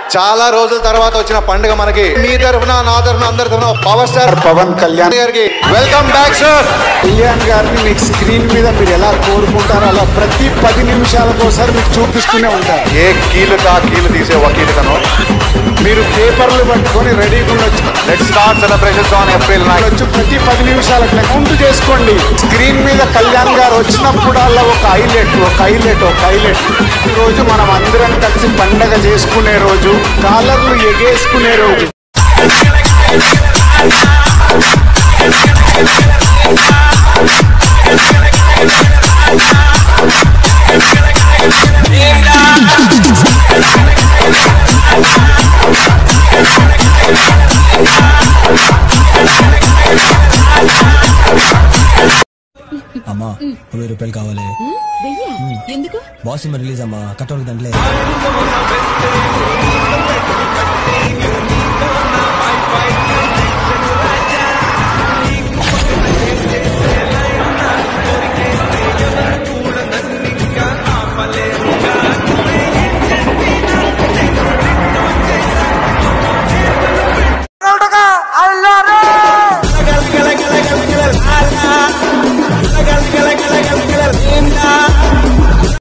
చాలా రోజుల తర్వాత వచ్చిన పండుగ మనకి మీ తరఫున నా తరఫున అందరి తరఫున పవర్ స్టార్ పవన్ కళ్యాణ్ గారికి వెల్కమ్ బ్యాక్ సార్ కళ్యాణ్ గారిని మీకు స్క్రీన్ మీద మీరు ఎలా కోరుకుంటారో అలా ప్రతి పది నిమిషాలకు ఒకసారి మీకు చూపిస్తూనే ఉంటారు ఏ కీలు కా కీలు తీసే వకీలు తను మీరు పేపర్లు పట్టుకొని రెడీగా ఉండొచ్చు let start celebrations on April nine వచ్చి ప్రతి పది నిమిషాలకు కౌంట్ చేసుకోండి స్క్రీన్ మీద కళ్యాణ్ గారు వచ్చినప్పుడల్లా ఒక హైలైట్ ఒక హైలైట్ ఒక హైలైట్ ఈ రోజు మనం అందరం కలిసి పండగ చేసుకునే రోజు కాలర్లు ఎగేసుకునే రోజు అమ్మా వెయ్యి రూపాయలు కావాలి వెయ్యా ఎందుకు బాస్ సినిమా రిలీజ్ అమ్మా కట్టోళ్ళకి దండలే